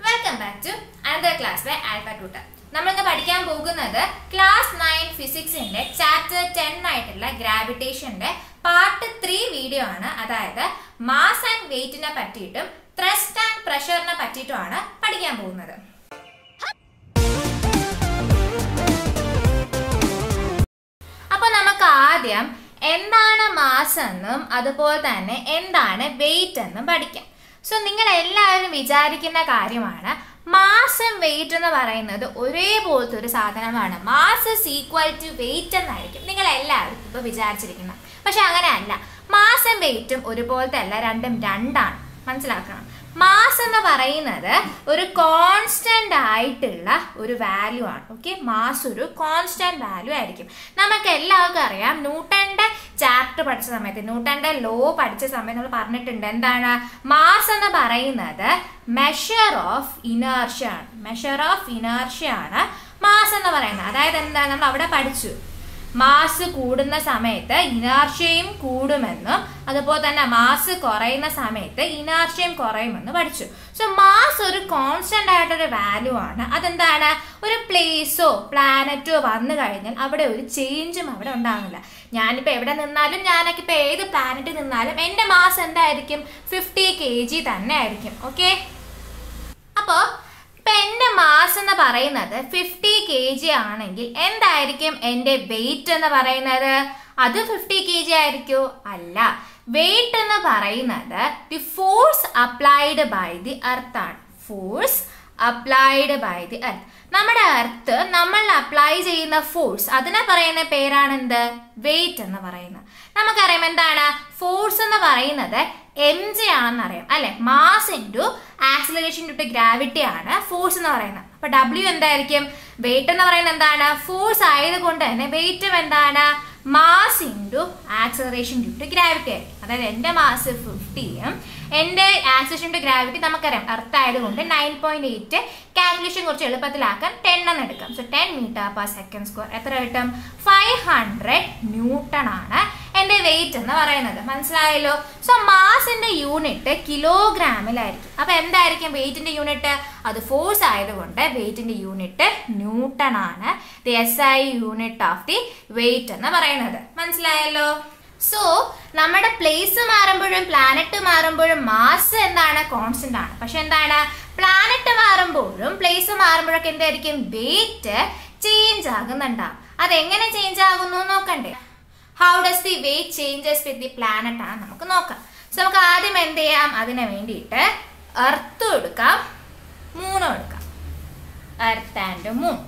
Welcome back to another class by Alpha Tutor നമ്മളിന്ന് പഠിക്കാൻ പോകുന്നത് ക്ലാസ് നയൻ ഫിസിക്സിന്റെ ചാപ്റ്റർ ടെൻ ആയിട്ടുള്ള ഗ്രാവിറ്റേഷന്റെ പാർട്ട് ത്രീ വീഡിയോ ആണ് അതായത് മാസ് ആൻഡ് വെയിറ്റിനെ പറ്റിയിട്ടും ത്രസ്റ്റ് ആൻഡ് പ്രഷറിനെ പറ്റിയിട്ടുമാണ് പഠിക്കാൻ പോകുന്നത് അപ്പൊ നമുക്ക് ആദ്യം എന്താണ് മാസ് എന്നും അതുപോലെ തന്നെ എന്താണ് വെയിറ്റ് എന്നും പഠിക്കാം സോ നിങ്ങൾ എല്ലാവരും വിചാരിക്കുന്ന കാര്യമാണ് മാസും വെയിറ്റ് എന്ന് പറയുന്നത് ഒരേപോലത്തെ ഒരു സാധനമാണ് mass is equal to weight എന്നായിരിക്കും നിങ്ങൾ എല്ലാവരും ഇപ്പൊ വിചാരിച്ചിരിക്കുന്നത് പക്ഷെ അങ്ങനെയല്ല മാസും വെയിറ്റും ഒരുപോലത്തെ അല്ല രണ്ടും രണ്ടാണ് മനസ്സിലാക്കണം മാസ് എന്ന് പറയുന്നത് ഒരു കോൺസ്റ്റന്റ് ആയിട്ടുള്ള ഒരു വാല്യൂ ആണ് ഓക്കെ മാസ് ഒരു കോൺസ്റ്റന്റ് വാല്യൂ ആയിരിക്കും നമുക്ക് എല്ലാവർക്കും അറിയാം ന്യൂട്ടന്റെ ചാപ്റ്റർ പഠിച്ച സമയത്ത് ന്യൂട്ടന്റെ ലോ പഠിച്ച സമയത്ത് നമ്മൾ പറഞ്ഞിട്ടുണ്ട് എന്താണ് മാസ് എന്ന് പറയുന്നത് മെഷർ ഓഫ് ഇനർഷ്യ ആണ് മെഷർ ഓഫ് ഇനർഷ്യ ആണ് മാസ് എന്ന് പറയുന്നത് അതായത് എന്താ നമ്മൾ അവിടെ പഠിച്ചു മാസ് കൂടുന്ന സമയത്ത് ഇനാർഷ്യയും കൂടുമെന്നും അതുപോലെ തന്നെ മാസ് കുറയുന്ന സമയത്ത് ഇനാർഷ്യയും കുറയുമെന്ന് പഠിച്ചു സോ മാസ് ഒരു കോൺസ്റ്റന്റ് ആയിട്ടൊരു വാല്യൂ ആണ് അതെന്താണ് ഒരു പ്ലേസോ പ്ലാനറ്റോ വന്നു കഴിഞ്ഞാൽ അവിടെ ഒരു ചേഞ്ചും അവിടെ ഉണ്ടാകുന്നില്ല ഞാനിപ്പോൾ എവിടെ നിന്നാലും ഞാനൊക്കെ ഇപ്പോൾ ഏത് പ്ലാനറ്റിൽ നിന്നാലും എൻ്റെ മാസ് എന്തായിരിക്കും ഫിഫ്റ്റി കെ ജി തന്നെ ആയിരിക്കും ഓക്കെ അപ്പോൾ ഇപ്പൊ എന്റെ മാസ് എന്ന് പറയുന്നത് ഫിഫ്റ്റി കെ ജി ആണെങ്കിൽ എന്തായിരിക്കും എന്റെ വെയിറ്റ് എന്ന് പറയുന്നത് അത് ഫിഫ്റ്റി കെ ജി ആയിരിക്കോ അല്ല വെയിറ്റ് എന്ന് പറയുന്നത് the force applied by the earth ആണ് force applied by the earth നമ്മുടെ എർത്ത് നമ്മൾ അപ്ലൈ ചെയ്യുന്ന ഫോഴ്സ് അതിനെ പറയുന്ന പേരാണ് എന്ത് വെയിറ്റ് എന്ന് പറയുന്നത് നമുക്കറിയാം എന്താണ് ഫോഴ്സ് എന്ന് പറയുന്നത് എം ജി ആണെന്ന് അറിയാം അല്ലെ mass into acceleration into gravity ആണ് ഫോഴ്സ് എന്ന് പറയുന്നത് അപ്പൊ ഡബ്ല്യു എന്തായിരിക്കും വെയിറ്റ് എന്ന് പറയുന്നത് എന്താണ് ഫോഴ്സ് ആയതുകൊണ്ട് തന്നെ വെയിറ്റും എന്താണ് mass into acceleration due to gravity ആയിരിക്കും അതായത് എൻ്റെ മാസ് ഫിഫ്റ്റിയും എൻ്റെ ആക്സിലറേഷൻ ടു ഗ്രാവിറ്റി നമുക്കറിയാം എർത്ത് ആയതുകൊണ്ട് നയൻ പോയിന്റ് എയ്റ്റ് കാൽക്കുലേഷൻ കുറച്ച് എളുപ്പത്തിലാക്കാൻ ടെൻ എന്ന് എടുക്കാം so ten metre per second square എത്ര കിട്ടും ഫൈവ് ഹൺഡ്രഡ് ന്യൂട്ടൺ ആണ് എൻ്റെ വെയിറ്റ് എന്ന് പറയുന്നത് മനസ്സിലായല്ലോ സോ മാസിന്റെ യൂണിറ്റ് കിലോഗ്രാമിലായിരിക്കും അപ്പൊ എന്തായിരിക്കും വെയിറ്റിന്റെ യൂണിറ്റ് അത് ഫോഴ്സ് ആയതുകൊണ്ട് വെയിറ്റിന്റെ യൂണിറ്റ് ന്യൂട്ടൺ ആണ് the S I unit of the weight എന്ന് പറയുന്നത് മനസ്സിലായല്ലോ സോ നമ്മുടെ പ്ലേസ് മാറുമ്പോഴും പ്ലാനറ്റ് മാറുമ്പോഴും മാസ് എന്താണ് കോൺസ്റ്റന്റ് ആണ് പക്ഷെ എന്താണ് പ്ലാനറ്റ് മാറുമ്പോഴും പ്ലേസ് മാറുമ്പോഴൊക്കെ എന്തായിരിക്കും വെയിറ്റ് ചേഞ്ച് ആകുന്നുണ്ടാവും അതെങ്ങനെ ചേഞ്ച് ആകുന്നു നോക്കണ്ടേ how does the weight changes with the planet ആണ് നമുക്ക് നോക്കാം സോ നമുക്ക് ആദ്യം എന്ത് ചെയ്യാം അതിന് വേണ്ടിയിട്ട് എർത്തും എടുക്കാം മൂന്നും എടുക്കാം എർത്ത് ആൻഡ് മൂൺ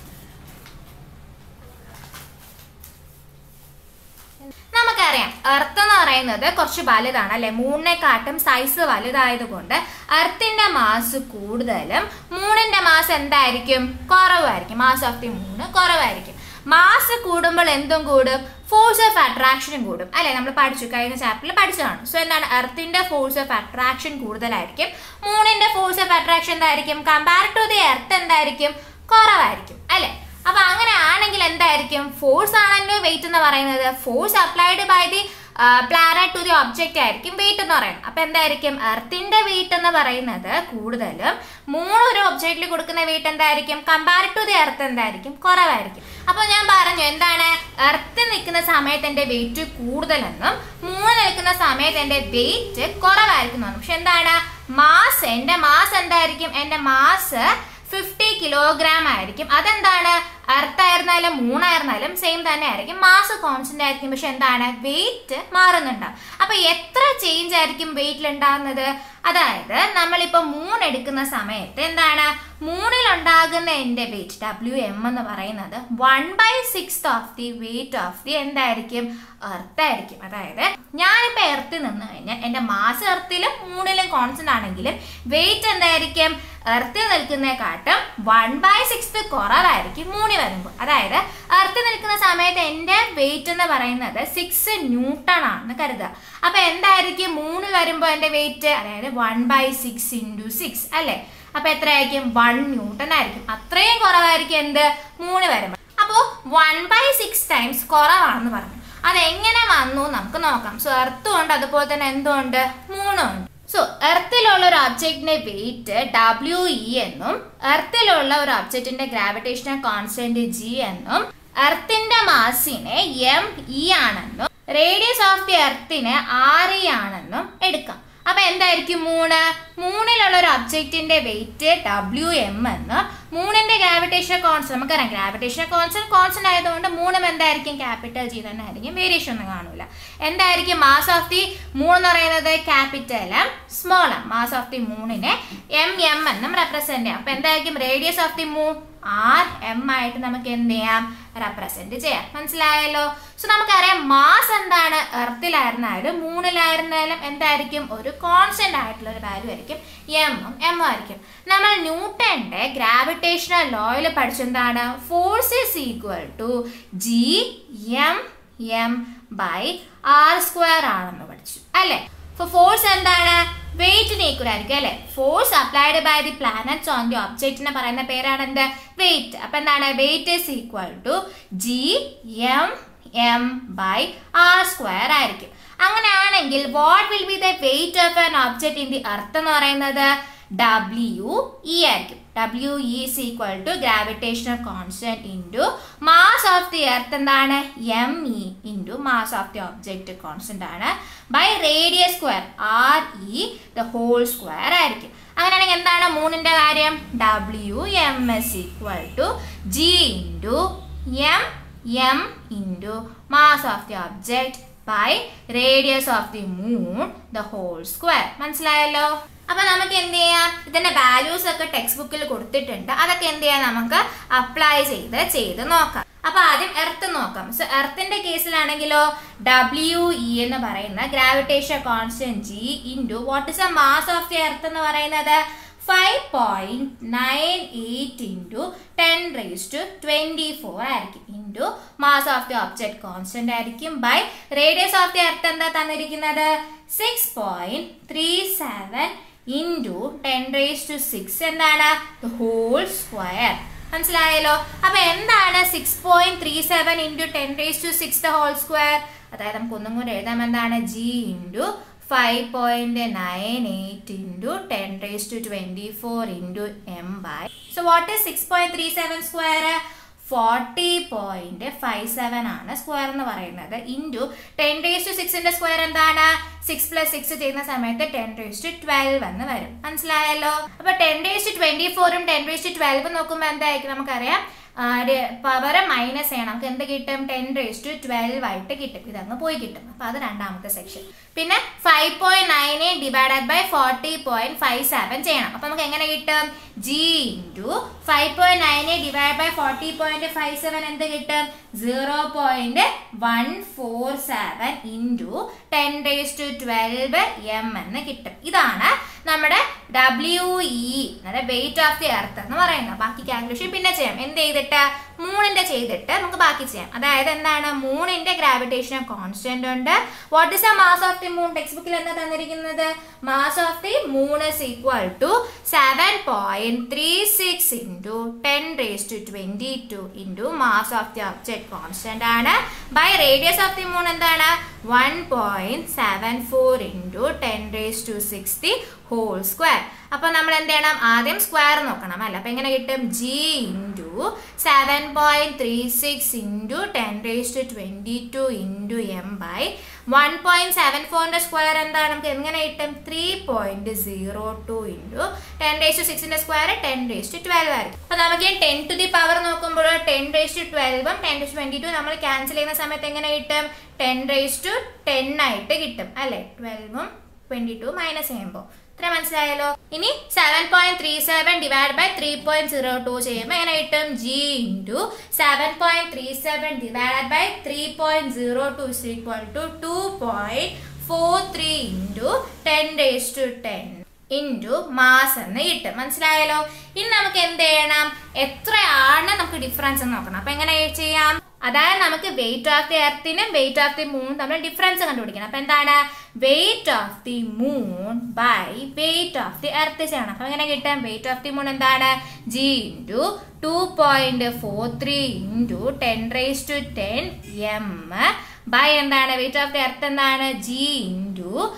നമുക്കറിയാം എർത്ത് എന്ന് പറയുന്നത് കുറച്ച് വലുതാണ് അല്ലെ മൂണിനെക്കാട്ടും സൈസ് വലുതായതുകൊണ്ട് എർത്തിന്റെ മാസ് കൂടുതലും മൂണിന്റെ മാസ് എന്തായിരിക്കും കുറവായിരിക്കും മാസ് ഓഫ് ദി മൂണ് കുറവായിരിക്കും മാസ് കൂടുമ്പോൾ എന്തും കൂടും ഫോഴ്സ് ഓഫ് അട്രാക്ഷനും കൂടും അല്ലെ നമ്മൾ പഠിച്ചു കഴിഞ്ഞ ചാപ്റ്ററിൽ പഠിച്ചതാണ് സോ എന്താണ് എർത്തിന്റെ ഫോഴ്സ് ഓഫ് അട്രാക്ഷൻ കൂടുതലായിരിക്കും മൂണിന്റെ ഫോഴ്സ് ഓഫ് അട്രാക്ഷൻ എന്തായിരിക്കും കമ്പാർഡ് ടു ദി എർത്ത് എന്തായിരിക്കും കുറവായിരിക്കും അല്ലെ അപ്പൊ അങ്ങനെ ആണെങ്കിൽ എന്തായിരിക്കും ഫോഴ്സ് ആണല്ലോ വെയിറ്റ് എന്ന് പറയുന്നത് force applied by the planet to the object ആയിരിക്കും വെയിറ്റ് എന്ന് പറയുന്നത് അപ്പൊ എന്തായിരിക്കും എർത്തിന്റെ വെയിറ്റ് എന്ന് പറയുന്നത് കൂടുതലും മൂന്ന് ഒരു ഒബ്ജക്റ്റിൽ കൊടുക്കുന്ന വെയിറ്റ് എന്തായിരിക്കും കമ്പാർഡ് ടു ദി എർത്ത് എന്തായിരിക്കും കുറവായിരിക്കും അപ്പൊ ഞാൻ പറഞ്ഞു എന്താണ് എർത്ത് നിൽക്കുന്ന സമയത്ത് എന്റെ വെയിറ്റ് കൂടുതലെന്നും മൂന്ന് നിൽക്കുന്ന സമയത്ത് എന്റെ വെയിറ്റ് കുറവായിരിക്കും പക്ഷെ എന്താണ് മാസ് എന്റെ മാസ് എന്തായിരിക്കും എന്റെ മാസ് ഫിഫ്റ്റി കിലോഗ്രാം ആയിരിക്കും അതെന്താണ് എർത്ത് ആയിരുന്നാലും മൂന്നായിരുന്നാലും സെയിം തന്നെ ആയിരിക്കും മാസ് കോൺസ്റ്റന്റ് ആയിരിക്കും പക്ഷെ എന്താണ് വെയിറ്റ് മാറുന്നുണ്ടാവും അപ്പൊ എത്ര ചേഞ്ച് ആയിരിക്കും വെയിറ്റിൽ ഉണ്ടാകുന്നത് അതായത് നമ്മളിപ്പോൾ മൂൺ എടുക്കുന്ന സമയത്ത് എന്താണ് മൂണിൽ ഉണ്ടാകുന്ന എൻ്റെ വെയിറ്റ് ഡബ്ല്യു എം എന്ന് പറയുന്നത് one by six of the weight of the എന്തായിരിക്കും എർത്ത് ആയിരിക്കും അതായത് ഞാനിപ്പോൾ എർത്തിൽ നിന്ന് കഴിഞ്ഞാൽ എൻ്റെ മാസ് എർത്തിലും മൂണിലും കോൺസ്റ്റന്റ് ആണെങ്കിലും വെയിറ്റ് എന്തായിരിക്കും എർത്തിൽ നിൽക്കുന്നതിനെക്കാട്ടും വൺ ബൈ സിക്സ് കുറവായിരിക്കും മൂണി വരുമ്പോൾ അതായത് എർത്തിൽ നിൽക്കുന്ന സമയത്ത് എൻ്റെ വെയിറ്റ് എന്ന് പറയുന്നത് സിക്സ് ന്യൂട്ടൺ ആണെന്ന് കരുതുക അപ്പൊ എന്തായിരിക്കും മൂന്ന് വരുമ്പോൾ എൻ്റെ വെയിറ്റ് അതായത് one by six into six അല്ലേ അപ്പൊ എത്രയായിരിക്കും വൺ ന്യൂട്ടൺ ആയിരിക്കും അത്രയും കുറവായിരിക്കും എന്ത് മൂന്ന് വരുമ്പോൾ അപ്പോൾ വൺ ബൈ സിക്സ് ടൈംസ് കുറവാണെന്ന് പറഞ്ഞു അതെങ്ങനെ വന്നു നമുക്ക് നോക്കാം സോ എർത്തും ഉണ്ട് അതുപോലെ തന്നെ എന്തുകൊണ്ട് മൂന്നും ഉണ്ട് സോ എർത്തിലുള്ള ഒരു ഒബ്ജക്റ്റിന്റെ വെയിറ്റ് ഡബ്ല്യു ഇ എന്നും എർത്തിലുള്ള ഒരു ഒബ്ജക്റ്റിന്റെ ഗ്രാവിറ്റേഷണൽ കോൺസ്റ്റന്റ് ജി എന്നും എർത്തിന്റെ മാസിനെ എം ഇ ആണെന്നും റേഡിയസ് ഓഫ് ദി എർത്തിന് ആർ ഇ ആണെന്നും എടുക്കാം അപ്പൊ എന്തായിരിക്കും മൂന്ന് മൂന്നിലുള്ള ഒരു ഒബ്ജക്റ്റിന്റെ വെയിറ്റ് ഡബ്ല്യു എം എന്ന് മൂന്നിന്റെ ഗ്രാവിറ്റേഷൻ കോൺസ്റ്റന്റ് നമുക്കറിയാം ഗ്രാവിറ്റേഷൻ കോൺസ്റ്റന്റ് കോൺസ്റ്റന്റ് ആയതുകൊണ്ട് മൂന്നും എന്തായിരിക്കും ക്യാപിറ്റൽ ജി തന്നെ ആയിരിക്കും വേരിയേഷൻ ഒന്നും കാണൂല എന്തായിരിക്കും മാസ് ഓഫ് ദി മൂൺ എന്ന് പറയുന്നത് capital M small M mass of the മൂണിനെ എം എം എന്നും റെപ്രസെന്റ് ചെയ്യാം അപ്പൊ എന്തായിരിക്കും radius of the moon R M ആയിട്ട് നമുക്ക് എന്ത് ചെയ്യാം റെപ്രസെന്റ് ചെയ്യാം മനസ്സിലായല്ലോ സോ നമുക്കറിയാം മാസ് എന്താണ് എർത്തിലായിരുന്നാലും മൂണിലായിരുന്നാലും എന്തായിരിക്കും ഒരു കോൺസ്റ്റന്റ് ആയിട്ടുള്ള ഒരു വാല്യൂ ആയിരിക്കും എമ്മും എം ആയിരിക്കും നമ്മൾ ന്യൂട്ടന്റെ ഗ്രാവിറ്റേഷണൽ ലോയിൽ പഠിച്ചെന്താണ് force is equal to G M M by R square ആണെന്ന് പഠിച്ചു അല്ലേ ഫോഴ്സ് എന്താണ് വെയിറ്റിന് ഈക്വൽ ആയിരിക്കും അല്ലെ force applied by the planets on the ഒബ്ജക്റ്റിനെ പറയുന്ന പേരാണ് എന്ത് വെയിറ്റ് അപ്പൊ എന്താണ് weight is equal to G M M by R square ആയിരിക്കും അങ്ങനെയാണെങ്കിൽ what will be the weight of an object in the earth എന്ന് പറയുന്നത് ഡബ്ല്യു ഇ ആയിരിക്കും W is equal to gravitational constant into mass of the earth എന്താണ് M E into mass of the object constant ആണ് by radius square R E the whole square ആയിരിക്കും അങ്ങനെയാണെങ്കിൽ എന്താണ് മൂന്നിന്റെ കാര്യം W M is equal to G into M M into mass of the object by radius of the moon the whole square മനസ്സിലായല്ലോ അപ്പൊ നമുക്ക് എന്ത് ചെയ്യാം ഇതിന്റെ വാല്യൂസ് ഒക്കെ ടെക്സ്റ്റ് ബുക്കിൽ കൊടുത്തിട്ടുണ്ട് അതൊക്കെ എന്ത് ചെയ്യാം നമുക്ക് അപ്ലൈ ചെയ്ത് ചെയ്ത് നോക്കാം അപ്പൊ ആദ്യം എർത്ത് നോക്കാം സോ എർത്തിന്റെ കേസിലാണെങ്കിലോ ഡബ്ല്യു ഇ എന്ന് പറയുന്ന gravitation constant G into what is a mass of the earth എന്ന് പറയുന്നത് five point nine eight into ten raise to twenty four ആയിരിക്കും into mass of the object constant ആയിരിക്കും by radius of the earth എന്താ തന്നിരിക്കുന്നത് six point three seven into ten raise to six എന്താണ് whole square മനസ്സിലായല്ലോ അപ്പൊ എന്താണ് six point three seven into ten raise to six the whole square അതായത് നമുക്ക് ഒന്നും കൂടെ എഴുതാം എന്താണ് G into five point nine eight into ten raise to twenty four into M by so what is six point three seven square forty point five seven ആണ് square എന്ന് പറയുന്നത് into ten raise to സിക്സിന്റെ square എന്താണ് six plus six ചെയ്യുന്ന സമയത്ത് ten raise to twelve എന്ന് വരും മനസ്സിലായല്ലോ അപ്പൊ ടെൻ റേസ് ടു ട്വന്റി ഫോറും ടെൻ റേസ് ടു ട്വൽവ് നോക്കുമ്പോൾ എന്തായിരിക്കും നമുക്കറിയാം പവർ മൈനസ് ചെയ്യണം നമുക്ക് എന്ത് കിട്ടും ടെൻ റേസ് ടു ട്വൽവ് ആയിട്ട് കിട്ടും ഇതങ്ങ് പോയി കിട്ടും അപ്പൊ അത് രണ്ടാമത്തെ സെക്ഷൻ പിന്നെ five point nine eight divided by forty point five seven ചെയ്യണം അപ്പൊ നമുക്ക് എങ്ങനെ കിട്ടും G into five point nine eight divide by forty point five seven എന്ത് കിട്ടും zero point one four seven into ten raise to twelve M എന്ന് കിട്ടും ഇതാണ് നമ്മുടെ ഡബ്ല്യു ഇ അതായത് വെയിറ്റ് ഓഫ് ദി എർത്ത് എന്ന് പറയുന്നത് ബാക്കി കാൽക്കുലേഷൻ പിന്നെ ചെയ്യാം എന്ത് ചെയ്തിട്ട് മൂണിന്റെ ചെയ്തിട്ട് നമുക്ക് ബാക്കി ചെയ്യാം അതായത് എന്താണ് മൂണിന്റെ ഗ്രാവിറ്റേഷൻ കോൺസ്റ്റന്റ് ഉണ്ട് what is a mass of the moon text ബുക്കിൽ എന്താ തന്നിരിക്കുന്നത് mass of the moon is equal to seven point three six into ten raise to twenty two into mass of the object constant ആണ് by radius of the moon എന്താണ് one point seven four into ten raise to sixty whole square അപ്പൊ നമ്മൾ എന്ത് ചെയ്യണം ആദ്യം square നോക്കണം അല്ല അപ്പൊ എങ്ങനെ കിട്ടും G into seven point three six into ten raise to twenty two into M by one point seven ഫോറിന്റെ സ്ക്വയർ എന്താണ് നമുക്ക് എങ്ങനെ കിട്ടും three point zero two into ten raise to സിക്സിന്റെ square ten raise to twelve ആയിരിക്കും അപ്പൊ നമുക്ക് ten to the power നോക്കുമ്പോൾ ടെൻ റേസ് ടു ട്വൽവും ടെൻ ടു ട്വന്റി ടു നമ്മൾ ക്യാൻസൽ ചെയ്യുന്ന സമയത്ത് എങ്ങനെ കിട്ടും ടെൻ റേസ് ടു ടെൻ ആയിട്ട് കിട്ടും അല്ലെ ട്വൽവും ട്വന്റി ടു മൈനസ് ചെയ്യുമ്പോൾ ഇത്ര മനസ്സിലായല്ലോ ഇനി seven point three seven divide by three point zero two ചെയ്യുമ്പോൾ എങ്ങനെ കിട്ടും G into seven point three seven divide by three point zero two is equal to two point four three into ten raise to ten into mass എന്ന് കിട്ടും മനസ്സിലായല്ലോ ഇനി നമുക്ക് എന്ത് ചെയ്യണം എത്രയാണ് നമുക്ക് ഡിഫറൻസ് എന്ന് നോക്കണം അപ്പൊ എങ്ങനെ ചെയ്യാം അതായത് നമുക്ക് വെയിറ്റ് ഓഫ് ദി എർത്തിനും വെയിറ്റ് ഓഫ് ദി മൂൺ തമ്മിൽ ഡിഫറൻസ് കണ്ടുപിടിക്കണം അപ്പൊ എന്താണ് weight of the moon by weight of the earth ചെയ്യണം അപ്പൊ എങ്ങനെ കിട്ടാം വെയിറ്റ് ഓഫ് ദി മൂൺ എന്താണ് G into two point four three into ten raise to ten M by എന്താണ് വെയിറ്റ് ഓഫ് ദി എർത്ത് എന്താണ് ജി ഇൻറ്റു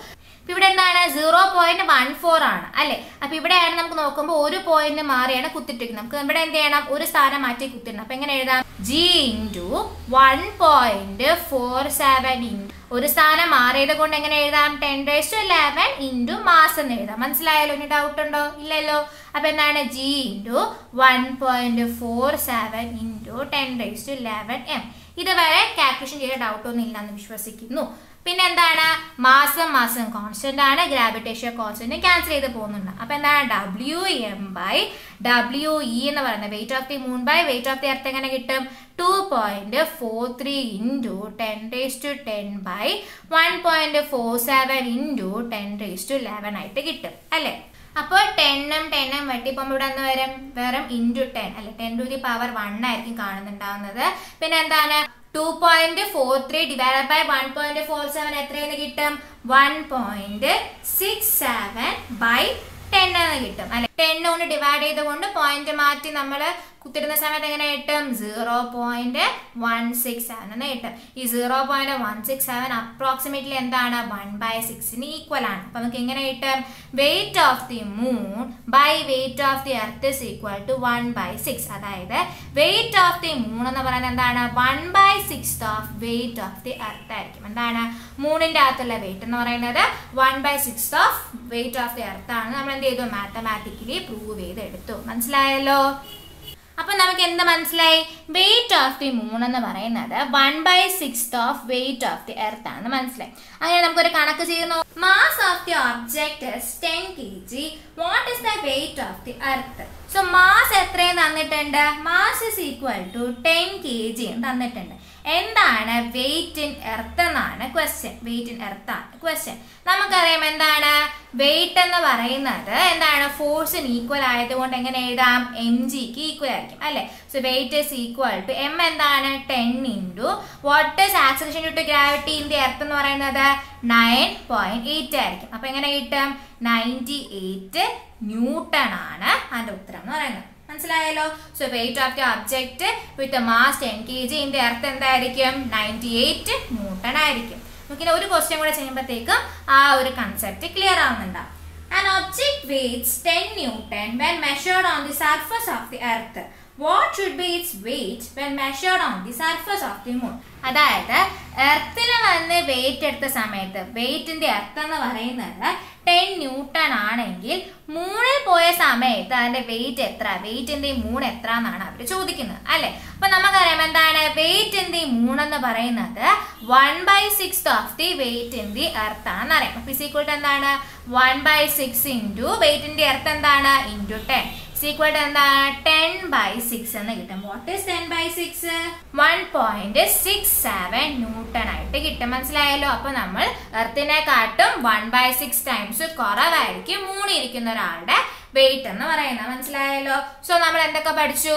അപ്പൊ ഇവിടെ എന്താണ് സീറോ പോയിന്റ് വൺ ഫോർ ആണ് അല്ലെ അപ്പൊ ഇവിടെയാണ് നമുക്ക് നോക്കുമ്പോൾ ഒരു പോയിന്റ് മാറിയാണ് കുത്തിട്ടിരിക്കുന്നത് നമുക്ക് ഇവിടെ എന്ത് ചെയ്യണം ഒരു സ്ഥാനം മാറ്റി കുത്തിടണം അപ്പൊ എങ്ങനെ എഴുതാം G into one point four seven into ഒരു സ്ഥാനം മാറിയത് കൊണ്ട് എങ്ങനെ എഴുതാം ten raise to eleven into mass എന്ന് എഴുതാം മനസ്സിലായല്ലോ ഇനി ഡൗട്ട് ഉണ്ടോ ഇല്ലല്ലോ അപ്പൊ എന്താണ് G into one point four seven into ten raise to eleven M ഇതുവരെ കാൽക്കുലേഷൻ ചെയ്ത ഡൗട്ട് ഒന്നും ഇല്ലെന്ന് വിശ്വസിക്കുന്നു പിന്നെ എന്താണ് മാസം മാസം കോൺസ്റ്റന്റ് ആണ് ഗ്രാവിറ്റേഷൻ കോൺസ്റ്റന്റ് ക്യാൻസൽ ചെയ്ത് പോകുന്നുണ്ട് അപ്പൊ എന്താണ് W M by W E എന്ന് പറയുന്നത് weight of the moon by weight of the earth എങ്ങനെ കിട്ടും two point four three into ten raise to ten by one point four seven into ten raise to eleven ആയിട്ട് കിട്ടും അല്ലേ അപ്പോൾ ടെണ്ണും ടെണ്ണും വെട്ടിപ്പോകുമ്പോൾ ഇവിടെ എന്ന് വരും വെറും ഇൻറ്റു ടെൻ അല്ലെ ten to the power one ആയിരിക്കും കാണുന്നുണ്ടാവുന്നത് പിന്നെ എന്താണ് two point four three divide by one point four seven എത്രയെന്ന് കിട്ടും one point six seven by ten എന്ന് കിട്ടും അല്ലെ ടെൻ കൊണ്ട് ഡിവൈഡ് ചെയ്തുകൊണ്ട് പോയിന്റ് മാറ്റി നമ്മൾ കുത്തിടുന്ന സമയത്ത് എങ്ങനെ കിട്ടും zero point one six seven എന്ന് കിട്ടും ഈ zero point one six seven approximately എന്താണ് വൺ ബൈ സിക്സിന് ഈക്വൽ ആണ് അപ്പൊ നമുക്ക് എങ്ങനെ കിട്ടും weight of the moon by weight of the earth is equal to one by six അതായത് വെയിറ്റ് ഓഫ് ദി മൂൺ എന്ന് പറയുന്നത് എന്താണ് one by six of weight of the earth ആയിരിക്കും എന്താണ് മൂണിന്റെ അകത്തുള്ള വെയിറ്റ് എന്ന് പറയുന്നത് one by six of weight of the earth ആണ് നമ്മൾ എന്ത് ചെയ്തു മാത്തമാറ്റിക്കലി പ്രൂവ് ചെയ്ത് എടുത്തു മനസ്സിലായല്ലോ അപ്പൊ നമുക്ക് എന്ത് മനസ്സിലായി വെയിറ്റ് ഓഫ് ദി മൂൺ എന്ന് പറയുന്നത് one by six of weight of the earth ആണെന്ന് മനസ്സിലായി അങ്ങനെ നമുക്കൊരു കണക്ക് ചെയ്യുന്നു mass of the object ten K G what is the weight of the earth so mass എത്രയും തന്നിട്ടുണ്ട് mass is equal to ten K G തന്നിട്ടുണ്ട് എന്താണ് വെയിറ്റ് ഇൻ എർത്ത് എന്നാണ് ക്വസ്റ്റ്യൻ വെയിറ്റ് ഇൻ എർത്ത് ആണ് ക്വസ്റ്റ്യൻ നമുക്കറിയാം എന്താണ് wait എന്ന് പറയുന്നത് എന്താണ് ഫോഴ്സിന് ഈക്വൽ ആയതുകൊണ്ട് എങ്ങനെ എഴുതാം എം ജിക്ക് ഈക്വൽ ആയിരിക്കും അല്ലെ so weight is equal to M എന്താണ് ten into what is acceleration to gravity in the earth എന്ന് പറയുന്നത് നയൻ പോയിന്റ് എയ്റ്റ് ആയിരിക്കും അപ്പൊ എങ്ങനെ കിട്ടും നയൻറ്റി എയ്റ്റ് ന്യൂട്ടൺ ആണ് അതിന്റെ ഉത്തരം എന്ന് പറയുന്നത് മനസ്സിലായല്ലോ so weight of the object with mass ten K G ഇന്റെ എർത്ത് എന്തായിരിക്കും നയൻറ്റി എയ്റ്റ് ന്യൂട്ടൺ ആയിരിക്കും നമുക്കിനി ഒരു ക്വസ്റ്റ്യൻ കൂടെ ചെയ്യുമ്പോഴത്തേക്കും ആ ഒരു കൺസെപ്റ്റ് ക്ലിയർ ആവുന്നുണ്ടാവും An object weighs 10 Newton when measured on the surface of the earth. What should be its weight when measured on the surface of the moon? അതായത് എർത്തിൽ വന്ന് വെയിറ്റ് എടുത്ത സമയത്ത് വെയിറ്റിന്റെ എർത്ത് എന്ന് പറയുന്നത് ടെൻ ന്യൂട്ടൺ ആണെങ്കിൽ മൂണിൽ പോയ സമയത്ത് അതിന്റെ വെയിറ്റ് എത്ര വെയിറ്റിന്റെ മൂൺ എത്ര എന്നാണ് അവർ ചോദിക്കുന്നത് അല്ലെ അപ്പൊ നമുക്കറിയാം എന്താണ് വെയിറ്റ് ഇൻ ദി മൂൺ എന്ന് പറയുന്നത് one by six of the weight in the earth ആണെന്ന് അറിയാം അപ്പൊ ഫിസിക്കോട്ട് എന്താണ് വൺ ബൈ സിക്സ് ഇൻറ്റു വെയിറ്റിന്റെ എർത്ത് എന്താണ് ഇൻറ്റു ടെൻ സീക്വൽ എന്താണ് ടെൻ ബൈ സിക്സ് എന്ന് കിട്ടും what is ten by six one point six seven newton ആയിട്ട് കിട്ടും മനസ്സിലായല്ലോ അപ്പൊ നമ്മൾ എർത്തിനെ കാട്ടും വൺ ബൈ സിക്സ് ടൈംസ് കുറവായിരിക്കും മൂണിയിരിക്കുന്ന ഒരാളുടെ വെയിറ്റ് എന്ന് പറയുന്നത് മനസ്സിലായല്ലോ സോ നമ്മൾ എന്തൊക്കെ പഠിച്ചു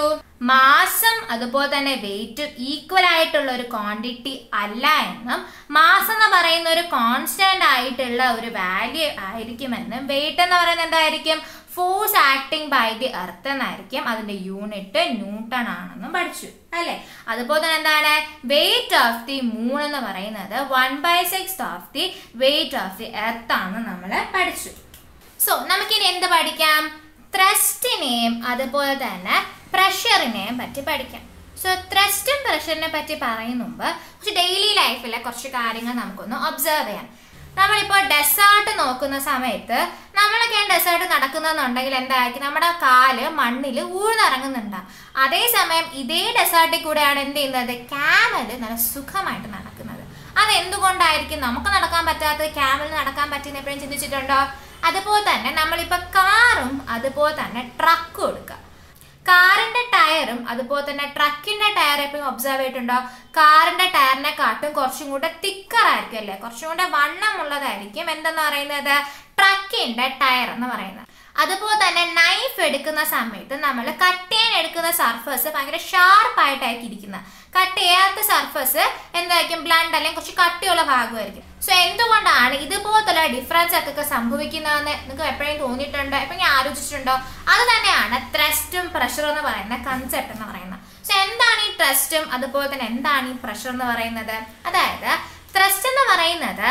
മാസം അതുപോലെ തന്നെ വെയിറ്റ് ഈക്വൽ ആയിട്ടുള്ള ഒരു ക്വാണ്ടിറ്റി അല്ല എന്നും മാസ് എന്ന് പറയുന്ന ഒരു കോൺസ്റ്റന്റ് ആയിട്ടുള്ള ഒരു വാല്യൂ ആയിരിക്കുമെന്നും വെയിറ്റ് എന്ന് പറയുന്നത് എന്തായിരിക്കും force acting by the earth എന്നായിരിക്കും അതിന്റെ യൂണിറ്റ് ന്യൂട്ടൺ ആണെന്നും പഠിച്ചു അല്ലെ അതുപോലെ തന്നെ എന്താണ് വെയിറ്റ് ഓഫ് ദി മൂൺ എന്ന് പറയുന്നത് one by six of the weight of the earth ആണെന്ന് നമ്മൾ പഠിച്ചു സോ നമുക്കിനി എന്ത് പഠിക്കാം ത്രസ്റ്റിനെയും അതുപോലെ തന്നെ പ്രഷറിനെയും പറ്റി പഠിക്കാം സോ ത്രസ്റ്റും പ്രഷറിനെ പറ്റി പറയുന്ന മുമ്പ് കുറച്ച് ഡെയിലി ലൈഫിലെ കുറച്ച് കാര്യങ്ങൾ നമുക്കൊന്ന് ഒബ്സർവ് ചെയ്യാം നമ്മളിപ്പോൾ ഡെസേർട്ട് നോക്കുന്ന സമയത്ത് നമ്മളൊക്കെ ഡെസേർട്ട് നടക്കുന്നതെന്നുണ്ടെങ്കിൽ എന്തായിരിക്കും നമ്മുടെ കാല് മണ്ണിൽ ഊഴ്ന്നിറങ്ങുന്നുണ്ടാവും അതേസമയം ഇതേ ഡെസേർട്ടിൽ കൂടെയാണ് എന്ത് ചെയ്യുന്നത് ക്യാമല് നല്ല സുഖമായിട്ട് നടക്കുന്നത് അത് എന്തുകൊണ്ടായിരിക്കും നമുക്ക് നടക്കാൻ പറ്റാത്തത് ക്യാമലിന് നടക്കാൻ പറ്റുന്ന എപ്പോഴും ചിന്തിച്ചിട്ടുണ്ടോ അതുപോലെ തന്നെ നമ്മളിപ്പോൾ കാറും അതുപോലെ തന്നെ ട്രക്കും എടുക്കുക കാറിന്റെ ടയറും അതുപോലെ തന്നെ ട്രക്കിന്റെ ടയർ എപ്പോഴും ഒബ്സർവ് ചെയ്തിട്ടുണ്ടോ കാറിന്റെ ടയറിനെ കാട്ടും കുറച്ചും കൂടെ തിക്കർ ആയിരിക്കും അല്ലേ കുറച്ചും കൂടെ വണ്ണമുള്ളതായിരിക്കും എന്തെന്ന് പറയുന്നത് ട്രക്കിന്റെ ടയർ എന്ന് പറയുന്നത് അതുപോലെ തന്നെ നൈഫ് എടുക്കുന്ന സമയത്ത് നമ്മൾ കട്ട് ചെയ്യാൻ എടുക്കുന്ന സർഫസ് ഭയങ്കര ഷാർപ്പായിട്ടായിരിക്കും ഇരിക്കുന്നത് കട്ട് ചെയ്യാത്ത സർഫസ് എന്തായിരിക്കും ബ്ലണ്ട് അല്ലെങ്കിൽ കുറച്ച് കട്ടിയുള്ള ഭാഗമായിരിക്കും സോ എന്തുകൊണ്ടാണ് ഇതുപോലത്തുള്ള ഡിഫറൻസ് ഒക്കെ സംഭവിക്കുന്നതെന്ന് നിങ്ങൾക്ക് എപ്പോഴും തോന്നിയിട്ടുണ്ടോ എപ്പോഴും ആലോചിച്ചിട്ടുണ്ടോ അത് തന്നെയാണ് ത്രസ്റ്റും പ്രഷറും എന്ന് പറയുന്ന കൺസെപ്റ്റ് എന്ന് പറയുന്നത് സോ എന്താണ് ഈ ട്രസ്റ്റും അതുപോലെ തന്നെ എന്താണ് ഈ പ്രഷർ എന്ന് പറയുന്നത് അതായത് ത്രസ്റ്റ് എന്ന് പറയുന്നത്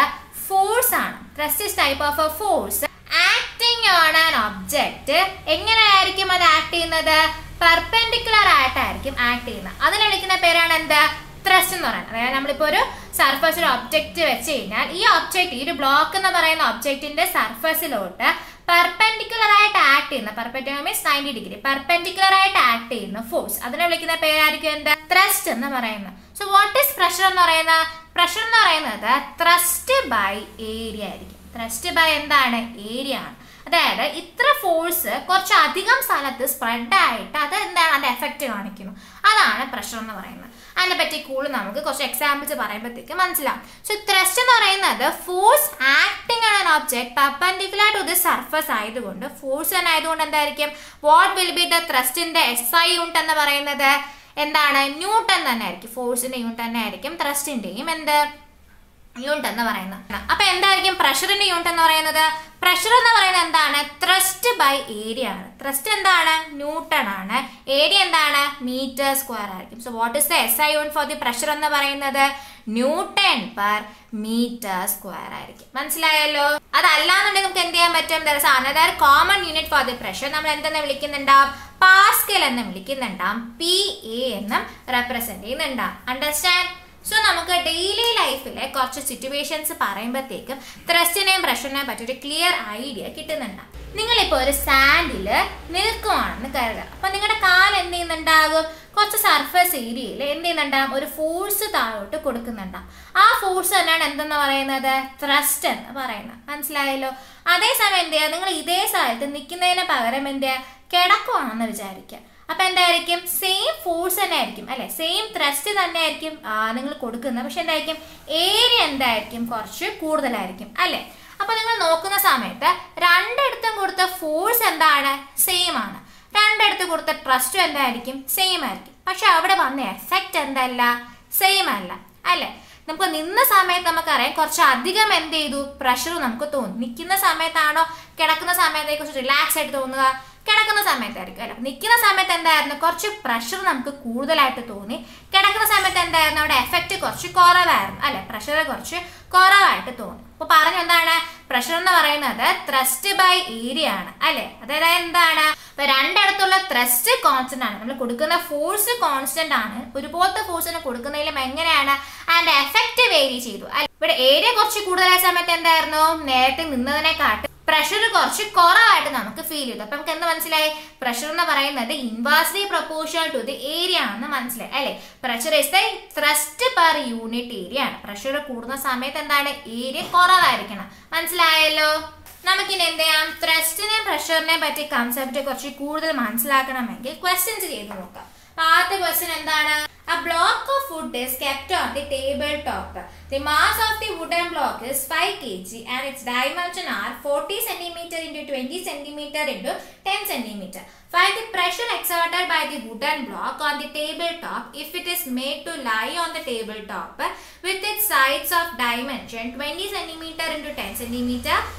ഫോഴ്സ് ആണ് thrust is type of a force acting on an object എങ്ങനെയായിരിക്കും അത് ആക്ട് ചെയ്യുന്നത് പെർപെൻഡിക്കുലർ ആയിട്ടായിരിക്കും ആക്ട് ചെയ്യുന്നത് അതിന് വിളിക്കുന്ന പേരാണ് എന്ത് ത്രസ്റ്റ് എന്ന് പറയുന്നത് അതായത് നമ്മളിപ്പോൾ ഒരു സർഫസ് ഒരു ഒബ്ജക്റ്റ് വെച്ച് കഴിഞ്ഞാൽ ഈ ഒബ്ജക്റ്റ് ഈ ഒരു ബ്ലോക്ക് എന്ന് പറയുന്ന ഒബ്ജക്റ്റിന്റെ സർഫസിലോട്ട് പെർപെൻഡിക്കുലർ ആയിട്ട് ആക്ട് ചെയ്യുന്ന perpendicular means ninety degree perpendicular ആയിട്ട് ആക്ട് ചെയ്യുന്ന ഫോഴ്സ് അതിനെ വിളിക്കുന്ന പേരായിരിക്കും എന്ത് ത്രസ്റ്റ് എന്ന് പറയുന്നത് സോ വാട്ട് ഈസ് പ്രഷർ എന്ന് പറയുന്നത് പ്രഷർ എന്ന് പറയുന്നത് ത്രസ്റ്റ് ബൈ ഏരിയ ആയിരിക്കും ത്രസ്റ്റ് ബൈ എന്താണ് ഏരിയ ആണ് അതായത് ഇത്ര ഫോഴ്സ് കുറച്ച് അധികം സ്ഥലത്ത് സ്പ്രെഡ് ആയിട്ട് അത് എന്താണ് അതിന്റെ എഫക്റ്റ് കാണിക്കുന്നു അതാണ് പ്രഷർ എന്ന് പറയുന്നത് അതിനെ പറ്റി കൂടുതൽ നമുക്ക് കുറച്ച് എക്സാമ്പിൾസ് പറയുമ്പോഴത്തേക്ക് മനസ്സിലാവും സോ ത്രസ്റ്റ് എന്ന് പറയുന്നത് force acting on object perpendicular to the surface ആയതുകൊണ്ട് ഫോഴ്സ് തന്നെ ആയതുകൊണ്ട് എന്തായിരിക്കും വാട്ട് വിൽ ബി ദ ത്രസ്റ്റിന്റെ എസ് ഐ യൂണിറ്റ് എന്ന് പറയുന്നത് എന്താണ് ന്യൂട്ടൺ തന്നെ ആയിരിക്കും ഫോഴ്സിന്റെ യൂണിറ്റ് തന്നെ ആയിരിക്കും ത്രസ്റ്റിന്റെയും എന്ത് യൂണിറ്റ് എന്ന് പറയുന്നത് അപ്പൊ എന്തായിരിക്കും പ്രഷറിന്റെ യൂണിറ്റ് എന്ന് പറയുന്നത് പ്രഷർ എന്ന് പറയുന്നത് എന്താണ് ത്രസ്റ്റ് ബൈ ഏരിയ ആണ് ത്രസ്റ്റ് എന്താണ് ന്യൂട്ടൺ ആണ് ഏരിയ എന്താണ് മീറ്റർ സ്ക്വയർ ആയിരിക്കും so what is the S I unit for the pressure എന്ന് പറയുന്നത് ന്യൂട്ടൺ പെർ മീറ്റർ സ്ക്വയർ ആയിരിക്കും മനസ്സിലായല്ലോ അതല്ലാന്നുണ്ടെങ്കിൽ നമുക്ക് എന്ത് ചെയ്യാൻ പറ്റും there is another common unit for the pressure നമ്മൾ എന്തെന്ന് വിളിക്കുന്നുണ്ടാവും പാസ്കൽ എന്ന് വിളിക്കുന്നുണ്ടാവും പി എ എന്നും റെപ്രസെന്റ് ചെയ്യുന്നുണ്ടാവും അണ്ടർസ്റ്റാൻഡ് സോ നമുക്ക് ഡെയിലി ലൈഫിലെ കുറച്ച് സിറ്റുവേഷൻസ് പറയുമ്പോഴത്തേക്കും ത്രസ്റ്റിനെയും പ്രഷറിനെയും പറ്റി ഒരു ക്ലിയർ ഐഡിയ കിട്ടുന്നുണ്ട് നിങ്ങളിപ്പോൾ ഒരു സാൻഡിൽ നിൽക്കുവാണെന്ന് കരുതുക അപ്പൊ നിങ്ങളുടെ കാൽ എന്ത് ചെയ്യുന്നുണ്ടാകും കുറച്ച് സർഫസ് ഏരിയയിൽ എന്ത് ചെയ്യുന്നുണ്ടാകും ഒരു ഫോഴ്സ് താഴോട്ട് കൊടുക്കുന്നുണ്ടാകും ആ ഫോഴ്സ് തന്നെയാണ് എന്തെന്ന് പറയുന്നത് ത്രസ്റ്റ് എന്ന് പറയുന്നത് മനസ്സിലായല്ലോ അതേസമയം എന്ത് ചെയ്യുക നിങ്ങൾ ഇതേ സ്ഥലത്ത് നിൽക്കുന്നതിന് പകരം എന്ത് ചെയ്യുക കിടക്കുവാണെന്ന് വിചാരിക്കുക അപ്പൊ എന്തായിരിക്കും സെയിം ഫോഴ്സ് തന്നെ ആയിരിക്കും അല്ലെ സെയിം ത്രസ്റ്റ് തന്നെ ആയിരിക്കും നിങ്ങൾ കൊടുക്കുന്നത് പക്ഷെ എന്തായിരിക്കും ഏരിയ എന്തായിരിക്കും കുറച്ച് കൂടുതലായിരിക്കും അല്ലെ അപ്പൊ നിങ്ങൾ നോക്കുന്ന സമയത്ത് രണ്ടിടത്തും കൊടുത്ത ഫോഴ്സ് എന്താണ് സെയിം ആണ് രണ്ടിടത്ത് കൊടുത്ത ട്രസ്റ്റും എന്തായിരിക്കും സെയിം ആയിരിക്കും പക്ഷെ അവിടെ വന്ന എഫക്റ്റ് എന്തല്ല സെയിം അല്ല അല്ലെ നമുക്ക് നിന്ന സമയത്ത് നമുക്കറിയാം കുറച്ച് അധികം എന്ത് ചെയ്തു പ്രഷർ നമുക്ക് തോന്നും നിൽക്കുന്ന സമയത്താണോ കിടക്കുന്ന സമയത്തേക്ക് കുറച്ച് റിലാക്സ് ആയിട്ട് തോന്നുക കിടക്കുന്ന സമയത്തായിരിക്കും അല്ല നിൽക്കുന്ന സമയത്ത് എന്തായിരുന്നു കുറച്ച് പ്രഷർ നമുക്ക് കൂടുതലായിട്ട് തോന്നി കിടക്കുന്ന സമയത്ത് എന്തായിരുന്നു അവിടെ എഫക്റ്റ് കുറച്ച് കുറവായിരുന്നു അല്ലെ പ്രഷർ കുറച്ച് കുറവായിട്ട് തോന്നി അപ്പൊ പറഞ്ഞു എന്താണ് പ്രഷർ എന്ന് പറയുന്നത് ത്രസ്റ്റ് ബൈ ഏരിയ ആണ് അല്ലെ അതായത് എന്താണ് ഇപ്പൊ രണ്ടിടത്തുള്ള ത്രസ്റ്റ് കോൺസ്റ്റന്റ് ആണ് നമ്മൾ കൊടുക്കുന്ന ഫോഴ്സ് കോൺസ്റ്റന്റ് ആണ് ഒരുപോലത്തെ ഫോഴ്സിന് കൊടുക്കുന്നതിലും എങ്ങനെയാണ് അതിന്റെ എഫക്റ്റ് വേരി ചെയ്തു അല്ലെ ഇവിടെ ഏരിയ കുറച്ച് കൂടുതലായ സമയത്ത് എന്തായിരുന്നു നേരത്തെ നിന്നതിനെക്കാട്ടും പ്രഷർ കുറച്ച് കുറവായിട്ട് നമുക്ക് ഫീൽ ചെയ്തു അപ്പൊ നമുക്ക് എന്ത് മനസ്സിലായി പ്രഷർ എന്ന് പറയുന്നത് inversely proportional to the area ആണെന്ന് മനസ്സിലായി അല്ലെ pressure is the thrust per unit area ആണ് പ്രഷർ കൂടുന്ന സമയത്ത് എന്താണ് ഏരിയ കുറവായിരിക്കണം മനസ്സിലായല്ലോ നമുക്കിനി എന്ത് ചെയ്യാം ത്രസ്റ്റിനെയും പ്രഷറിനെയും പറ്റി കൺസെപ്റ്റ് കുറച്ച് കൂടുതൽ മനസ്സിലാക്കണമെങ്കിൽ ക്വസ്റ്റ്യൻസ് ചെയ്ത് നോക്കാം അപ്പൊ ആദ്യത്തെ ക്വസ്റ്റ്യൻ എന്താണ് A block of wood is kept on the tabletop. The mass of the wooden block is 5 kg and its dimension are 40 cm into 20 cm into 10 cm. Find the pressure exerted by the wooden block on the tabletop if it is made to lie on the tabletop with its sides of dimension 20 cm into 10 cm,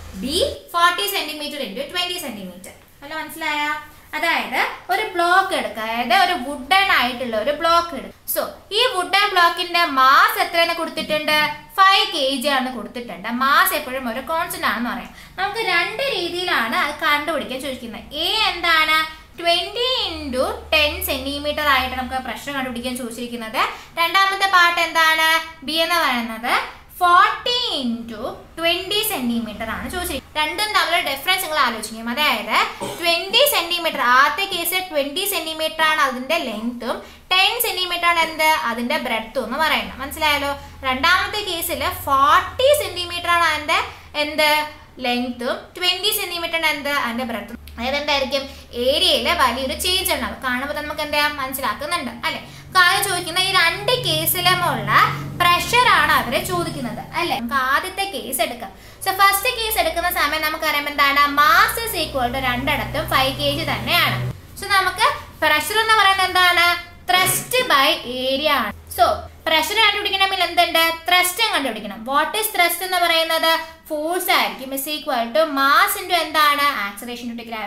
B 40 cm into 20 cm. Hello മനസ്സിലായ അതായത് ഒരു block എടുക്കുക അതായത് ഒരു wooden ആയിട്ടുള്ള ഒരു block എടുക്കുക so ഈ വുഡൻ ബ്ലോക്കിന്റെ മാസ് എത്രയെന്ന് കൊടുത്തിട്ടുണ്ട് ഫൈവ് കെ ജി ആണ് കൊടുത്തിട്ടുണ്ട് മാസ് എപ്പോഴും ഒരു കോൺസ്റ്റന്റ് ആണെന്ന് പറയാം നമുക്ക് രണ്ട് രീതിയിലാണ് അത് കണ്ടുപിടിക്കാൻ ചോദിക്കുന്നത് എ എന്താണ് ട്വന്റി ഇൻറ്റു ടെൻ സെന്റിമീറ്റർ ആയിട്ട് നമുക്ക് പ്രശ്നം കണ്ടുപിടിക്കാൻ ചോദിച്ചിരിക്കുന്നത് രണ്ടാമത്തെ പാർട്ട് എന്താണ് ബി എന്ന് പറയുന്നത് ഫോർട്ടി ഇൻറ്റു ട്വന്റി സെന്റിമീറ്റർ ആണ് ചോദിച്ചിരിക്കുന്നത് രണ്ടും തമ്മിലുള്ള ഡിഫറൻസ് നിങ്ങൾ ആലോചിക്കും അതായത് ട്വന്റി സെന്റിമീറ്റർ ആദ്യത്തെ കേസ് ട്വന്റി സെന്റിമീറ്റർ ആണ് അതിന്റെ ലെങ്ത്തും ടെൻ സെന്റിമീറ്റർ ആണ് എന്ത് അതിന്റെ ബ്രെഡ്ത്തും എന്ന് പറയുന്നത് മനസ്സിലായല്ലോ രണ്ടാമത്തെ കേസിൽ ഫോർട്ടി സെന്റിമീറ്റർ ആണ് അതിന്റെ എന്ത് ലെങ്ത്തും ട്വന്റി സെന്റിമീറ്റർ ആണ് എന്ത് അതിന്റെ ബ്രെഡ്ത്തും അതായത് എന്തായിരിക്കും ഏരിയയിൽ വലിയൊരു ചേഞ്ച് ഉണ്ടാവും കാണുമ്പോൾ നമുക്ക് എന്താ മനസ്സിലാക്കുന്നുണ്ട് അല്ലെ കാര്യം ചോദിക്കുന്ന ഈ രണ്ട് കേസിലുമുള്ള പ്രഷർ ആണ് അവരെ ചോദിക്കുന്നത് അല്ലെ നമുക്ക് ആദ്യത്തെ കേസ് എടുക്കാം സോ ഫസ്റ്റ് കേസ് എടുക്കുന്ന സമയം നമുക്കറിയാം എന്താണ് മാസ് ഇസ് ഈക്വൽ ടു രണ്ടിടത്തും ഫൈവ് കെ ജി തന്നെയാണ് സോ നമുക്ക് പ്രഷർ എന്ന് പറയുന്നത് എന്താണ് ത്രസ്റ്റ് ബൈ ഏരിയ ആണ് സോ പ്രഷർ കണ്ടുപിടിക്കണമെങ്കിൽ എന്തുണ്ട് ത്രസ്റ്റ് കണ്ടുപിടിക്കണം വാട്ട് ഈസ് ത്രസ്റ്റ് എന്ന് പറയുന്നത് ഫോഴ്സ് ആയിരിക്കും is equal to mass into എന്താണ് acceleration into gravity so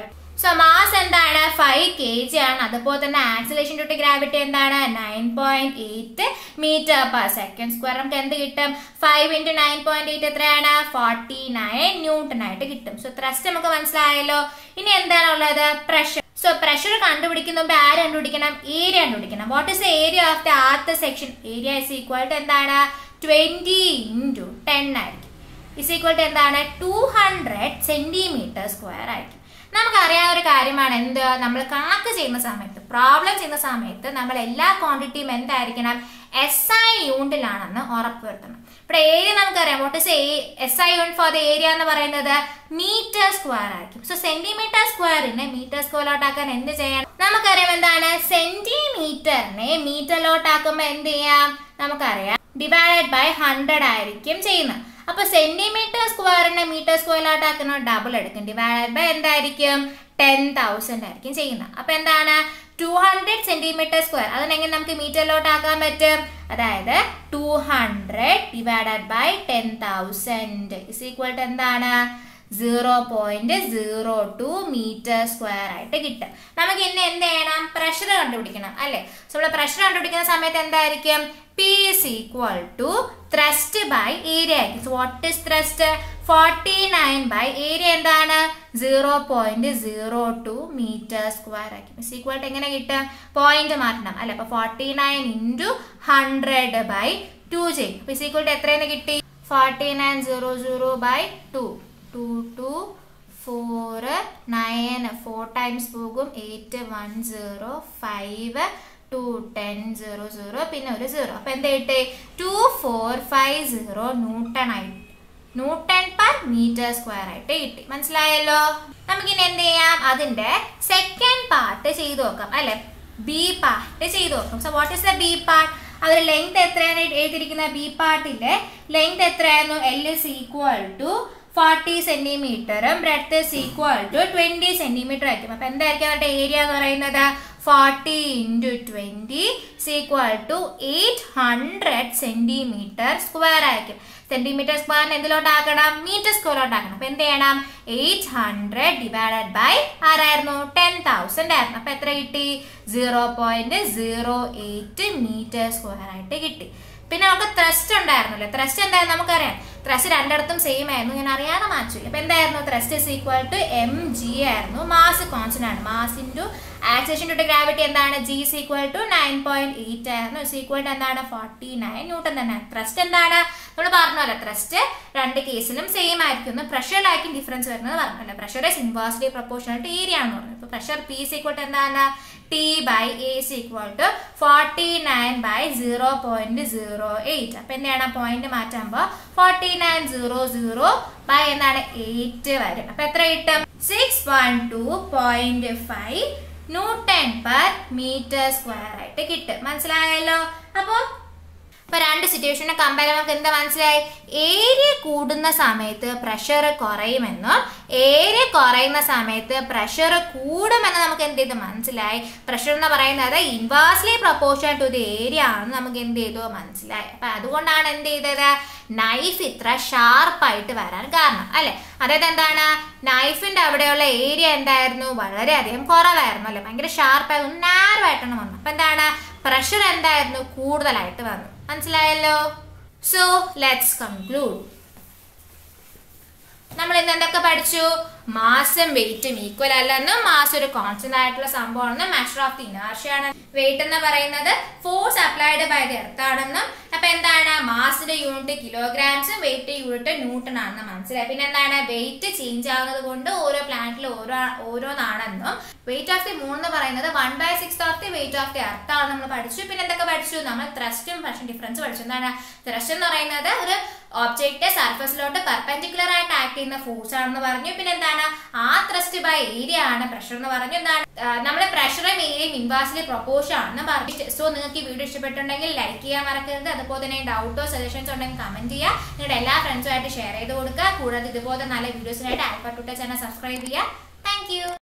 so mass എന്താണ് ഫൈവ് കെ ജി ആണ് അതുപോലെ തന്നെ ആക്സിലേഷൻ ടു ഗ്രാവിറ്റി എന്താണ് nine point eight metre per second square നമുക്ക് എന്ത് കിട്ടും five into nine point eight എത്രയാണ് ഫോർട്ടി നയൻ ന്യൂട്ടൺ ആയിട്ട് കിട്ടും സോ ത്രസ്റ്റ് നമുക്ക് മനസ്സിലായല്ലോ ഇനി എന്താണ് ഉള്ളത് പ്രഷർ സോ പ്രഷർ കണ്ടുപിടിക്കുന്ന മുമ്പ് ആര് കണ്ടുപിടിക്കണം ഏരിയ കണ്ടുപിടിക്കണം what is the area of the earth section area is equal to എന്താണ് ട്വന്റി ഇൻറ്റു ടെൻ ആയിരിക്കും ഇസ് ഈക്വൽ ടു എന്താണ് ടു ഹൺഡ്രഡ് സെന്റിമീറ്റർ സ്ക്വയർ ആയിരിക്കും നമുക്കറിയാവുന്ന ഒരു കാര്യമാണ് എന്ത് നമ്മൾ കണക്ക് ചെയ്യുന്ന സമയത്ത് പ്രോബ്ലം ചെയ്യുന്ന സമയത്ത് നമ്മൾ എല്ലാ ക്വാണ്ടിറ്റിയും എന്തായിരിക്കണം എസ് ഐ യൂണിറ്റിലാണെന്ന് ഉറപ്പുവരുത്തണം ഇവിടെ ഏരിയ നമുക്കറിയാം what is S I unit for the area എന്ന് പറയുന്നത് മീറ്റർ സ്ക്വയർ ആയിരിക്കും സോ സെന്റിമീറ്റർ സ്ക്വയറിനെ മീറ്റർ സ്ക്വയറിലോട്ടാക്കാൻ എന്ത് ചെയ്യണം നമുക്കറിയാം എന്താണ് സെന്റിമീറ്ററിനെ മീറ്ററിലോട്ടാക്കുമ്പോൾ എന്ത് ചെയ്യാം നമുക്കറിയാം ഡിവൈഡഡ് ബൈ ഹൺഡ്രഡ് ആയിരിക്കും ചെയ്യുന്നത് അപ്പൊ സെന്റിമീറ്റർ സ്ക്വയറിനെ മീറ്റർ സ്ക്വയറിലോട്ടാക്കുന്ന ഡബിൾ എടുക്കും ഡിവൈഡഡ് ബൈ എന്തായിരിക്കും ടെൻ തൗസൻഡ് ആയിരിക്കും ചെയ്യുന്നത് അപ്പൊ എന്താണ് ടു ഹൺഡ്രഡ് സെന്റിമീറ്റർ സ്ക്വയർ അതിനെങ്ങനെ നമുക്ക് മീറ്ററിലോട്ട് ആക്കാൻ പറ്റും അതായത് two hundred divided by ten thousand is equal to എന്താണ് zero point zero two metre square ആയിട്ട് കിട്ടും നമുക്ക് ഇന്ന് എന്ത് ചെയ്യണം പ്രഷർ കണ്ടുപിടിക്കണം അല്ലേ സോ ഇവിടെ പ്രഷർ കണ്ടുപിടിക്കുന്ന സമയത്ത് എന്തായിരിക്കും P is equal to thrust by area ആയിരിക്കും so what is thrust forty nine by area എന്താണ് zero point zero two metre square ആയിരിക്കും ഇസ് ഈക്വൽ ടു എങ്ങനെ കിട്ടും പോയിന്റ് മാറ്റണം അല്ലെ അപ്പൊ forty nine into hundred by two ചെയ്യും അപ്പൊ ഇസ് ഈക്വൽ ടു എത്രയെന്ന് കിട്ടി forty nine zero zero by two two two four nine four times പോകും eight one zero five two ten zero zero പിന്നെ ഒരു സീറോ അപ്പൊ എന്താ കിട്ടേ two four five zero newton ആയി ന്യൂട്ടൺ പെർ മീറ്റർ സ്ക്വയർ ആയിട്ട് കിട്ടി മനസ്സിലായല്ലോ നമുക്കിനി എന്ത് ചെയ്യാം അതിന്റെ സെക്കൻഡ് പാർട്ട് ചെയ്തു നോക്കാം അല്ലെ ബി പാർട്ട് ചെയ്തു നോക്കാം so what is the B part അവർ ലെങ്ത് എത്രയാണ് എഴുതിയിരിക്കുന്ന ബി പാർട്ടിന്റെ ലെങ്ത് എത്രയായിരുന്നു L is equal to forty സെന്റിമീറ്ററും breadth is equal to twenty centimetre ആയിരിക്കും അപ്പൊ എന്തായിരിക്കും അവരുടെ ഏരിയ എന്ന് പറയുന്നത് forty into twenty equal to eight hundred centimetre square ആയിരിക്കും സെന്റിമീറ്റർ സ്ക്വയറിന് എന്തിലോട്ടാക്കണം മീറ്റർ സ്ക്വയറിലോട്ടാക്കണം അപ്പൊ എന്ത് ചെയ്യണം എയ്റ്റ് ഹൺഡ്രഡ് ഡിവൈഡഡ് ബൈ ആരായിരുന്നു ടെൻ തൗസൻഡ് ആയിരുന്നു അപ്പൊ എത്ര കിട്ടി zero point zero eight metre square ആയിട്ട് കിട്ടി പിന്നെ നമുക്ക് ത്രസ്റ്റ് ഉണ്ടായിരുന്നല്ലോ ത്രസ്റ്റ് എന്തായിരുന്നു നമുക്കറിയാം ത്രസ്റ്റ് രണ്ടിടത്തും സെയിം ആയിരുന്നു ഞാൻ അറിയാതെ മാച്ചു അപ്പൊ എന്തായിരുന്നു thrust is equal to M G ആയിരുന്നു മാസ് കോൺസ്റ്റന്റ് ആണ് mass into acceleration to gravity എന്താണ് G is equal to nine point eight ആയിരുന്നു ഇസ് ഈക്വൽ ടു എന്താണ് ഫോർട്ടി നയൻ ന്യൂട്ടൺ തന്നെ ത്രസ്റ്റ് എന്താണ് നമ്മൾ പറഞ്ഞല്ലോ ത്രസ്റ്റ് രണ്ട് കേസിലും സെയിം ആയിരിക്കും പ്രഷറിലായിരിക്കും ഡിഫറൻസ് വരുന്നത് പറഞ്ഞല്ലോ pressure is inversely proportional to area എന്ന് പറഞ്ഞത് ഇപ്പൊ pressure P is equal to എന്താണ് T by A is equal to forty nine by zero point zero eight അപ്പൊ എന്താണ് പോയിന്റ് മാറ്റുമ്പോൾ forty nine zero zero by എന്താണ് എയ്റ്റ് വരും അപ്പൊ എത്ര കിട്ടും six one two point five newton per metre square ആയിട്ട് കിട്ടും മനസ്സിലായല്ലോ അപ്പോൾ ഇപ്പൊ രണ്ട് സിറ്റുവേഷനെ കമ്പയർ നമുക്ക് എന്താ മനസ്സിലായി ഏരിയ കൂടുന്ന സമയത്ത് പ്രഷർ കുറയുമെന്നും ഏരിയ കുറയുന്ന സമയത്ത് പ്രഷർ കൂടുമെന്ന് നമുക്ക് എന്ത് ചെയ്തു മനസ്സിലായി പ്രഷർ എന്ന് പറയുന്നത് inversely proportion to the area ആണെന്ന് നമുക്ക് എന്ത് ചെയ്തു മനസ്സിലായി അപ്പൊ അതുകൊണ്ടാണ് എന്ത് ചെയ്തത് നൈഫ് ഇത്ര ഷാർപ്പായിട്ട് വരാൻ കാരണം അല്ലെ അതായത് എന്താണ് നൈഫിന്റെ അവിടെയുള്ള ഏരിയ എന്തായിരുന്നു വളരെയധികം കുറവായിരുന്നു അല്ലെ ഭയങ്കര ഷാർപ്പായിരുന്നു നാരോ ആയിട്ടാണ് വന്നത് അപ്പൊ എന്താണ് പ്രഷർ എന്തായിരുന്നു കൂടുതലായിട്ട് വന്നു മനസ്സിലായല്ലോ സോ ലെറ്റ്സ് കൺക്ലൂഡ് നമ്മൾ ഇന്ന് എന്തൊക്കെ പഠിച്ചു മാസും വെയിറ്റും ഈക്വൽ അല്ലെന്നും മാസ് ഒരു കോൺസ്റ്റന്റ് ആയിട്ടുള്ള സംഭവമാണെന്നും മെഷർ ഓഫ് ദി ഇനർഷ്യാണ് വെയിറ്റ് എന്ന് പറയുന്നത് force applied by the earth ആണെന്നും അപ്പൊ എന്താണ് മാസിന്റെ യൂണിറ്റ് കിലോഗ്രാംസും വെയിറ്റ് യൂണിറ്റ് ന്യൂട്ടൺ ആണെന്ന് മനസ്സിലായി പിന്നെ എന്താണ് വെയിറ്റ് ചേഞ്ച് ആവുന്നത് കൊണ്ട് ഓരോ പ്ലാനറ്റിൽ ഓരോ ഓരോന്നാണെന്നും വെയിറ്റ് ഓഫ് ദി മൂൺ എന്ന് പറയുന്നത് one by six of the weight of the earth ആണ് നമ്മൾ പഠിച്ചു പിന്നെ എന്തൊക്കെ പഠിച്ചു നമ്മൾ ത്രസ്റ്റും പ്രഷർ ഡിഫറൻസ് പഠിച്ചു എന്താണ് ത്രസ്റ്റ് എന്ന് പറയുന്നത് ഒരു ഒബ്ജക്റ്റ് സർഫസിലോട്ട് പെർപെൻഡിക്കുലർ ആയിട്ട് ആക്ട് ചെയ്യുന്ന ഫോഴ്സ് ആണെന്ന് പറഞ്ഞു പിന്നെ എന്താണ് ആ ത്രസ്റ്റ് ബൈ ഏരിയ ആണ് പ്രഷർ എന്ന് പറഞ്ഞു എന്താണ് നമ്മൾ പ്രഷറും ഏരിയയും ഇൻവേഴ്സ്ലി പ്രൊപ്പോർഷൻ ആണെന്ന് പറഞ്ഞു സോ നിങ്ങൾക്ക് ഈ വീഡിയോ ഇഷ്ടപ്പെട്ടുണ്ടെങ്കിൽ ലൈക്ക് ചെയ്യാൻ മറക്കരുത് അതുപോലെ തന്നെ ഡൗട്ടോ സജഷൻസ് ഉണ്ടെങ്കിൽ കമന്റ് ചെയ്യുക നിങ്ങളുടെ എല്ലാ ഫ്രണ്ട്സുമായിട്ട് ഷെയർ ചെയ്ത് കൊടുക്കുക കൂടാതെ ഇതുപോലെ നല്ല വീഡിയോസിനായിട്ട് ആൽഫ ടൂട്ട ചാനൽ സബ്സ്ക്രൈബ് ചെയ്യുക താങ്ക്